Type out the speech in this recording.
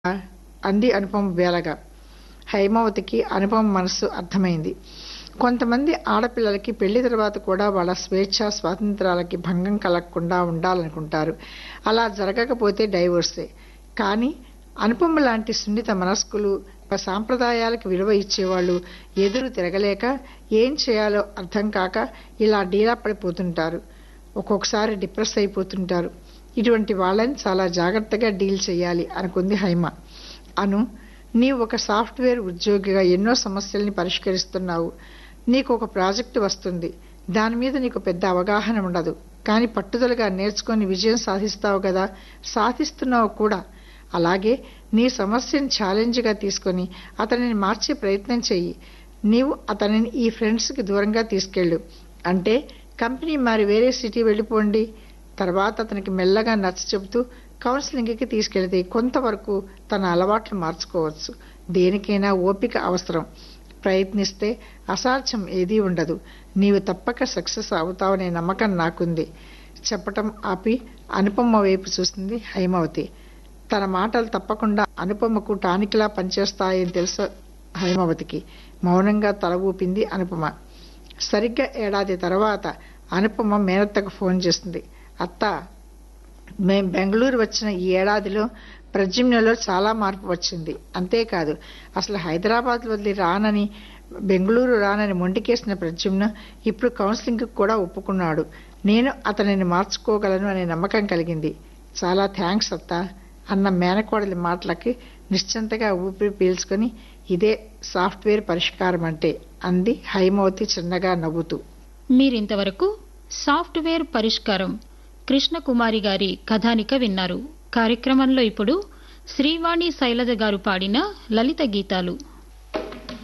అంది అనుపమ బేలగా హైమావతికి అనుపమ మనస్సు అర్థమైంది కొంతమంది ఆడపిల్లలకి పెళ్లి తర్వాత కూడా వాళ్ళ స్వేచ్ఛ స్వాతంత్రాలకి భంగం కలగకుండా ఉండాలనుకుంటారు అలా జరగకపోతే డైవోర్సే కానీ అనుపమ లాంటి సున్నిత మనస్కులు సాంప్రదాయాలకు విలువ ఇచ్చేవాళ్ళు ఎదురు తిరగలేక ఏం చేయాలో అర్థం కాక ఇలా డీలా పడిపోతుంటారు ఒక్కొక్కసారి డిప్రెస్ అయిపోతుంటారు ఇటువంటి వాళ్ళని చాలా జాగ్రత్తగా డీల్ చేయాలి అనుకుంది హైమ అను నీవు ఒక సాఫ్ట్వేర్ ఉద్యోగిగా ఎన్నో సమస్యల్ని పరిష్కరిస్తున్నావు నీకు ఒక ప్రాజెక్టు వస్తుంది దాని మీద నీకు పెద్ద అవగాహన ఉండదు కానీ పట్టుదలగా నేర్చుకొని విజయం సాధిస్తావు కదా సాధిస్తున్నావు కూడా అలాగే నీ సమస్యను ఛాలెంజ్గా తీసుకొని అతనిని మార్చే ప్రయత్నం చెయ్యి నీవు అతనిని ఈ ఫ్రెండ్స్కి దూరంగా తీసుకెళ్ళు అంటే కంపెనీ మారి వేరే సిటీ వెళ్ళిపోండి తర్వాత అతనికి మెల్లగా నచ్చ చెబుతూ కౌన్సిలింగ్కి తీసుకెళ్తే కొంతవరకు తన అలవాట్లు మార్చుకోవచ్చు దేనికైనా ఓపిక అవసరం ప్రయత్నిస్తే అసాధ్యం ఏదీ ఉండదు నీవు తప్పక సక్సెస్ అవుతావనే నమ్మకం నాకుంది చెప్పటం ఆపి అనుపమ వైపు చూసింది హైమావతి తన మాటలు తప్పకుండా అనుపమకు టానిక్లా పనిచేస్తాయని తెలుసు హైమావతికి మౌనంగా తల ఊపింది అనుపమ సరిగ్గా ఏడాది తర్వాత అనుపమ మేనత్తకు ఫోన్ చేస్తుంది అత్త మేం బెంగళూరు వచ్చిన ఈ ఏడాదిలో ప్రజమ్యలో చాలా మార్పు వచ్చింది అంతేకాదు అసలు హైదరాబాద్ వదిలి రానని బెంగళూరు రానని మొండికేసిన ప్రజమ్న ఇప్పుడు కౌన్సిలింగ్కి కూడా ఒప్పుకున్నాడు నేను అతనిని మార్చుకోగలను అనే నమ్మకం కలిగింది చాలా థ్యాంక్స్ అత్త అన్న మేనకోడలి మాటలకి నిశ్చింతగా ఊపిరి పీల్చుకొని ఇదే సాఫ్ట్వేర్ పరిష్కారం అంటే అంది హైమవతి చిన్నగా నవ్వుతూ మీరింతవరకు సాఫ్ట్వేర్ పరిష్కారం కృష్ణకుమారి గారి కథానిక విన్నారు కార్యక్రమంలో ఇప్పుడు శ్రీవాణి శైలజ గారు పాడిన లలిత గీతాలు